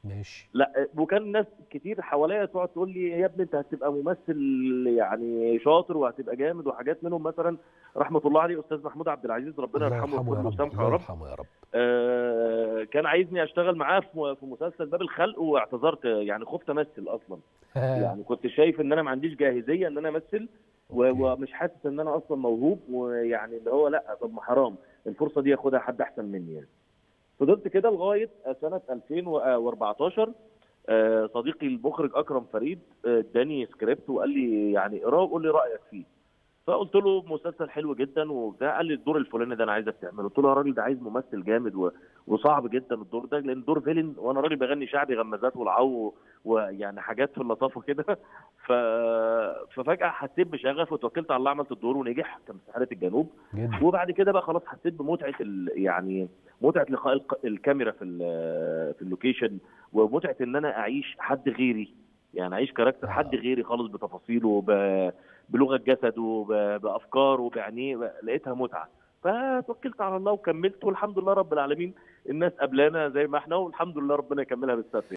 ماشي لا وكان ناس كتير حواليا تقعد تقول لي يا ابني انت هتبقى ممثل يعني شاطر وهتبقى جامد وحاجات منهم مثلا رحمه الله عليه استاذ محمود عبد العزيز ربنا الله يرحمه يرحمه يا ويغفر له رب ويسامحه الله يا رب يرحمه يا رب آه، كان عايزني اشتغل معاه في في مسلسل باب الخلق واعتذرت يعني خفت امثل اصلا يعني كنت شايف ان انا ما عنديش جاهزيه ان انا امثل و- أوكي. ومش حاسس ان انا اصلا موهوب ويعني اللي هو لا طب ما حرام الفرصه دي ياخدها حد احسن مني يعني فضلت كده لغايه سنه 2014 آه، صديقي المخرج اكرم فريد آه، اداني سكريبت وقال لي يعني اقراه وقول لي رايك فيه فقلت له مسلسل حلو جدا وبتاع قال لي الدور الفلاني ده انا عايزك تعمله قلت له يا راجل ده عايز ممثل جامد و... وصعب جدا الدور ده لان دور فيلن وانا راجل بغني شعبي غمازات والعو ويعني حاجات في اللطافه كده ف... ففجاه حسيت بشغف وتوكلت على الله عملت الدور ونجح كان في حاله الجنوب جدا وبعد كده بقى خلاص حسيت بمتعه ال... يعني متعه لقاء الق- الكاميرا في ال... في اللوكيشن ومتعه ان انا اعيش حد غيري يعني اعيش كاركتر حد غيري خالص بتفاصيله ب... بلغه جسده ب... بافكاره بعينيه ب- لقيتها متعه فتوكلت على الله وكملت والحمد لله رب العالمين الناس قبلانا زي ما احنا والحمد لله ربنا يكملها بالستر